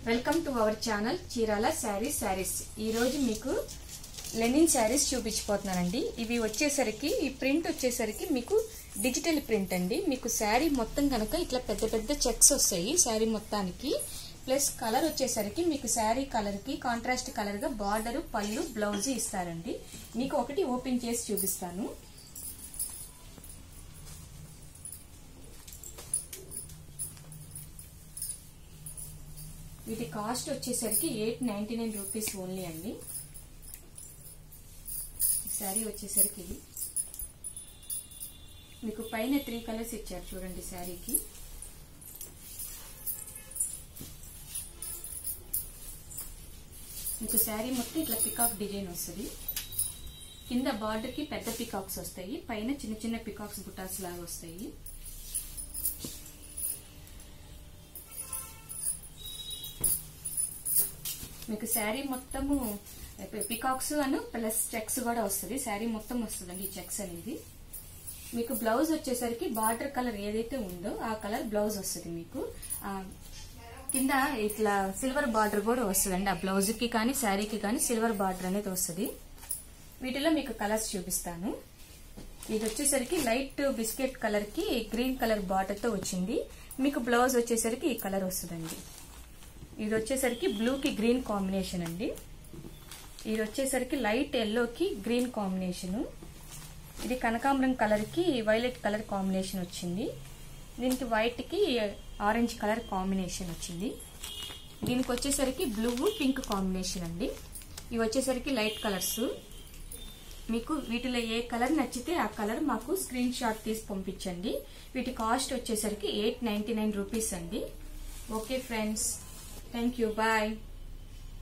welcome to our channel Chirala sarees sarees ఈ రోజు మీకు లెనిన్ శారీస్ చూపించిపోతున్నానండి ఇవి వచ్చేసరికి ఈ ప్రింట్ వచ్చేసరికి మీకు డిజిటల్ ప్రింట్ అండి మీకు శారీ మొత్తం కనుక ఇట్లా పెద్ద పెద్ద చెక్స్ వస్తాయి శారీ మొత్తానికి ప్లస్ కలర్ వచ్చేసరికి మీకు శారీ కలర్ కి కాంట్రాస్ట్ కలర్ గా బార్డర్ పళ్ళు బ్లౌజ్ ఇస్తారండి మీకు ఒకటి ఓపెన్ చేసి చూపిస్తాను వీటి కాస్ట్ వచ్చేసరికి eight ninety nine rupees only అండి శారీ వచ్చేసరికి మీకు పైన త్రీ కలర్స్ ఇచ్చారు చూడండి శారీకి మీకు శారీ మొత్తం ఇట్లా పికాక్ డిజైన్ వస్తుంది కింద బార్డర్కి పెద్ద పికాక్స్ వస్తాయి పైన చిన్న చిన్న పికాక్స్ బుటాస్ లాగా వస్తాయి మీకు శారీ మొత్తము పికాక్స్ అను ప్లస్ చెక్స్ కూడా వస్తుంది శారీ మొత్తం వస్తుందండి ఈ చెక్స్ అనేది మీకు బ్లౌజ్ వచ్చేసరికి బార్డర్ కలర్ ఏదైతే ఉందో ఆ కలర్ బ్లౌజ్ వస్తుంది మీకు కింద ఇట్లా సిల్వర్ బార్డర్ కూడా వస్తుందండి ఆ బ్లౌజ్ కి కానీ శారీకి కానీ సిల్వర్ బార్డర్ అనేది వస్తుంది వీటిలో మీకు కలర్స్ చూపిస్తాను ఇది వచ్చేసరికి లైట్ బిస్కెట్ కలర్ కి గ్రీన్ కలర్ బార్డర్ తో వచ్చింది మీకు బ్లౌజ్ వచ్చేసరికి ఈ కలర్ వస్తుందండి ఇది వచ్చేసరికి బ్లూకి గ్రీన్ కాంబినేషన్ అండి ఇది వచ్చేసరికి లైట్ ఎల్లోకి గ్రీన్ కాంబినేషన్ ఇది కనకాంబరం కలర్కి వైలెట్ కలర్ కాంబినేషన్ వచ్చింది దీనికి వైట్కి ఆరెంజ్ కలర్ కాంబినేషన్ వచ్చింది దీనికి వచ్చేసరికి బ్లూ పింక్ కాంబినేషన్ అండి ఇవి వచ్చేసరికి లైట్ కలర్స్ మీకు వీటిలో ఏ కలర్ నచ్చితే ఆ కలర్ మాకు స్క్రీన్ షాట్ తీసి పంపించండి వీటి కాస్ట్ వచ్చేసరికి ఎయిట్ నైన్టీ నైన్ రూపీస్ అండి okay friends thank you bye